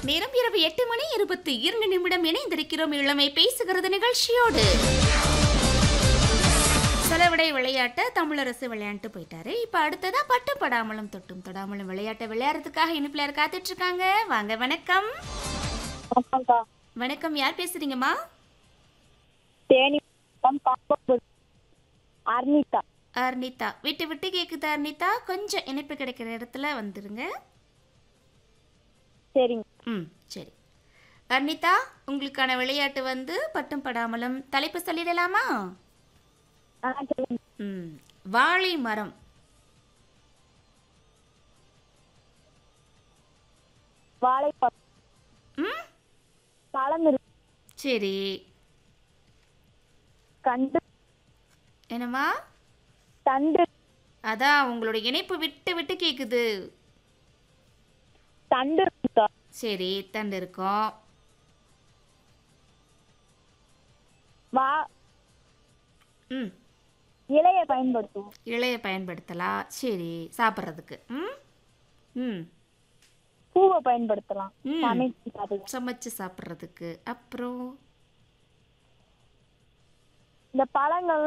நேரம் இரவு எட்டு மணி இருபத்தி இரண்டு நிமிடம் இணைந்திருக்கிறோம் இளமை பேசுகிறது நிகழ்ச்சியோடு செலவிடை விளையாட்டை தமிழரசு விளையாண்டு போயிட்டாரு இப்ப அடுத்ததா பட்டு படாமலும் தொட்டும் தொடாமலும் விளையாட்டை விளையாடுறதுக்காக இனிப்புல யார் காத்துட்டு இருக்காங்க வாங்க வணக்கம் வணக்கம்க்கா வணக்கம் யார் பேசுறீங்கம்மா தேனி மாவட்டம் பாப்பாபுரம். அர்னிதா அர்னிதா விட்டு விட்டு கேக்குது அர்னிதா கொஞ்சம் இணைப்பு கிடைக்கிற இடத்துல வந்துருங்க சரிங்க ம் சரி அர்னிதா உங்களுக்கான விளையாட்டு வந்து பட்டும் படாமலும் தலைப்பு சொல்லிடலாமா ஆ சொல்லுங்க ம் வாழை மரம் வாழைப்பழம் ம் பழம் இருக்கு சரி கண்டு என்னம்மா தண்டு அதான் உங்களோட இணைப்பு விட்டு விட்டு கேக்குது தண்டு இருக்குக்கா சரி தண்டு இருக்கோம் வா ம் இலைய பயன்படுத்துவோம் இலைய பயன்படுத்தலாம் சரி சாப்பிட்றதுக்கு ம் ம் பூவை பயன்படுத்தலாம் ம். சமைச்சு சாப்பிடலாம் சமைச்சு சாப்பிட்றதுக்கு அப்புறம் இந்த பழங்கள்